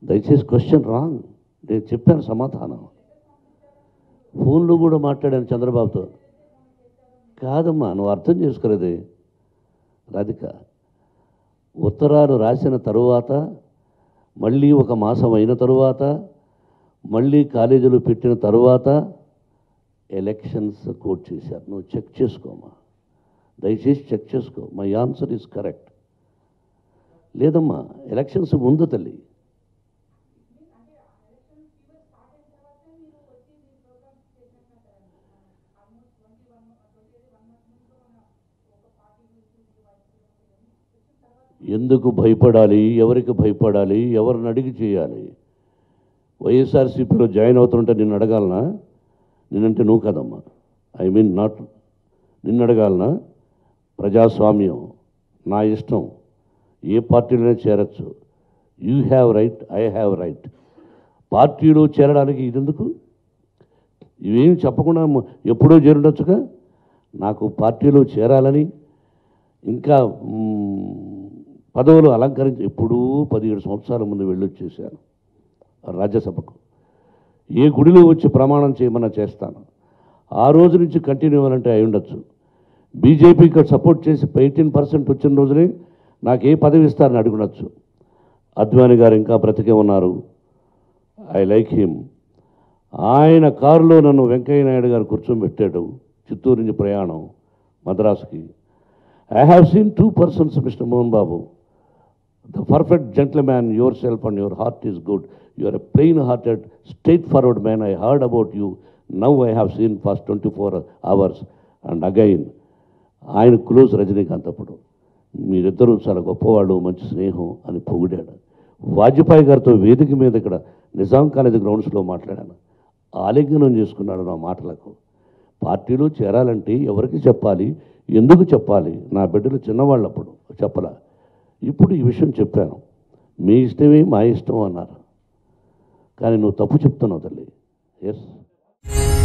దయచేసి question wrong నేను చెప్పాను సమాధానం ఫోన్లో కూడా మాట్లాడాను చంద్రబాబుతో కాదమ్మా నువ్వు అర్థం చేసుకోలేదే రాధిక ఉత్తరాలు రాసిన తరువాత మళ్ళీ ఒక మాసం అయిన తరువాత మళ్ళీ కాలేజీలు పెట్టిన తరువాత ఎలక్షన్స్ కోట్ చేశారు నువ్వు చెక్ చేసుకోమా దయచేసి చెక్ చేసుకో మై ఆన్సర్ ఈజ్ కరెక్ట్ లేదమ్మా ఎలక్షన్స్ ముందు తల్లి ఎందుకు భయపడాలి ఎవరికి భయపడాలి ఎవరిని అడిగి చేయాలి వైఎస్ఆర్సీపీలో జాయిన్ అవుతుంటే నిన్ను అడగాలనా నేనంటే నువ్వు కదమ్మా ఐ మీన్ నాట్ నిన్ను అడగాలనా ప్రజాస్వామ్యం నా ఇష్టం ఏ పార్టీలోనే చేరచ్చు you have right I have right పార్టీలో చేరడానికి ఇదెందుకు ఇవేం చెప్పకుండా మ- ఎప్పుడో చేరుండొచ్చుగా నాకు పార్టీలో చేరాలని ఇంకా మ్, పదవులు అలంకరించి ఎప్పుడూ పదిహేడు సంవత్సరాల ముందు వెళ్ళొచ్చేసాను రాజ్యసభకు ఏ గుడిలో వచ్చి ప్రమాణం చేయమన్నా చేస్తాను ఆ రోజు నుంచి కంటిన్యూ అవ్వాలంటే అయి ఉండొచ్చు బీజేపీకి సపోర్ట్ చేసి ఎయిటీన్ పర్సెంట్ వచ్చిన రోజునే నాకు ఏ పదవి ఇస్తారని అడుగునొచ్చు అద్వాని గారు ఇంకా బ్రతికే ఉన్నారు ఐ లైక్ హిమ్ ఆయన కారులో నన్ను వెంకయ్య నాయుడు గారు కూర్చోబెట్టాడు చిత్తూరు నుంచి ప్రయాణం మద్రాసుకి I have seen two persons Mister Mohan Babu the perfect gentleman yourself and your heart is good you are a plain hearted straightforward man I heard about you now I have seen past twenty four hours and again ఆయన close Rajinikanth అప్పుడు మీరిద్దరూ చాలా గొప్పవాళ్ళు మంచి స్నేహం అని పొగిడాడు వాజ్పేయి గారితో వేదిక మీద ఇక్కడ నిజాం కాలేజ్ గ్రౌండ్స్లో మాట్లాడాను ఆలింగనం చేసుకున్నాడు నా మాటలకు పార్టీలో చేరాలంటే ఎవరికి చెప్పాలి ఎందుకు చెప్పాలి నా బిడ్డలు చిన్నవాళ్ళు అప్పుడు చెప్పలా ఇప్పుడు ఈ విషయం చెప్పాను మీ ఇష్టమే మా ఇష్టం అన్నారు కానీ నువ్వు తప్పు చెప్తున్నావు తల్లి ఎస్